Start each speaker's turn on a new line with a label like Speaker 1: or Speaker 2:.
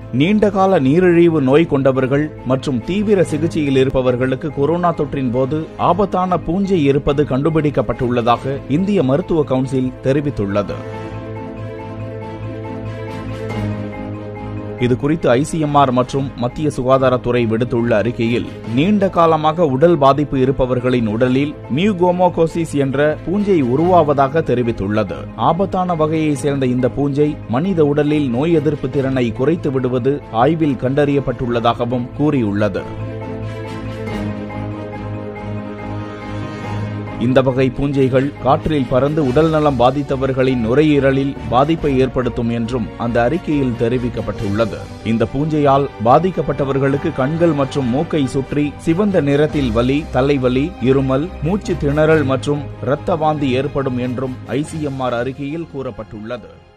Speaker 1: நீண்டகால நீரிழிவு நோய் கொண்டவர்கள் மற்றும் தீவிர சிகிச்சையில் இருப்பவர்களுக்கு கொரோனா தொற்றின் போது ஆபத்தான பூஞ்சை இருப்பது கண்டுபிடிக்கப்பட்டுள்ளதாக இந்திய மருத்துவ கவுன்சில் தெரிவித்துள்ளது இது குறித்து ஐசிஎம்ஆர் மற்றும் மத்திய சுகாதாரத்துறை விடுத்துள்ள அறிக்கையில் நீண்ட காலமாக உடல் பாதிப்பு இருப்பவர்களின் உடலில் மியூகோமோகோசிஸ் என்ற பூஞ்சை உருவாவதாக தெரிவித்துள்ளது ஆபத்தான வகையை சேர்ந்த இந்த பூஞ்சை மனித உடலில் நோய் எதிர்ப்பு திறனை குறைத்து விடுவது ஆய்வில் கண்டறியப்பட்டுள்ளதாகவும் கூறியுள்ளது இந்த வகை பூஞ்சைகள் காற்றில் பறந்து உடல் நலம் பாதித்தவர்களின் நுரையீரலில் பாதிப்பை ஏற்படுத்தும் என்றும் அந்த அறிக்கையில் தெரிவிக்கப்பட்டுள்ளது இந்த பூஞ்சையால் பாதிக்கப்பட்டவர்களுக்கு கண்கள் மற்றும் மூக்கை சுற்றி சிவந்த நிறத்தில் வலி தலைவலி இருமல் மூச்சு திணறல் மற்றும் இரத்த வாந்தி ஏற்படும் என்றும் ஐசிஎம்ஆர் அறிக்கையில் கூறப்பட்டுள்ளது